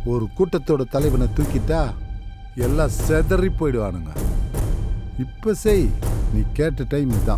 ஒரு கூட்டத்தோட தலைவனை தூக்கிட்டா எல்லாம் செதறி போயிடுவானுங்க இப்போ செய் நீ கேட்ட டைம் தான்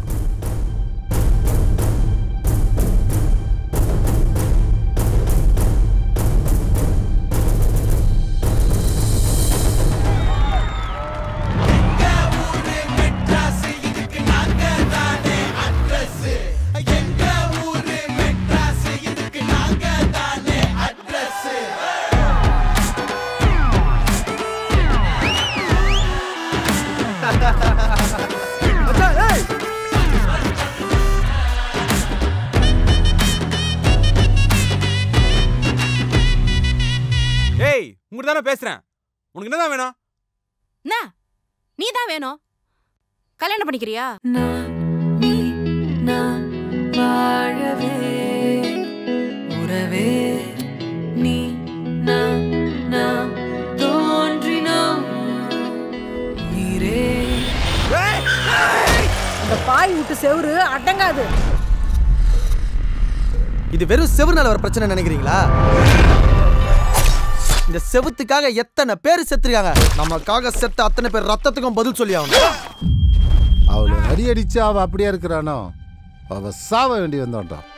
ஏய் உங்கள்கிட்ட தானே பேசுறேன் உனக்கு என்னதான் வேணும் என்ன நீ தான் வேணும் கல்யாணம் பண்ணிக்கிறியா நீ நான் வாழவே உறவே நீ நான் நாம் தோன்றினோம் நீரே இந்த பாய் விட்டு செவுரு அடங்காது இது வெறும் செவுனால வர பிரச்சனை நினைக்கிறீங்களா இந்த செவுத்துக்காக எத்தனை பேர் செத்துருக்காங்க நமக்காக செத்த அத்தனை பேர் ரத்தத்துக்கும் பதில் சொல்லி ஆகணும் அவளை அடி அடிச்சு அவ அப்படியே இருக்கிறானோ அவ சாவ வேண்டி வந்தோன்றான்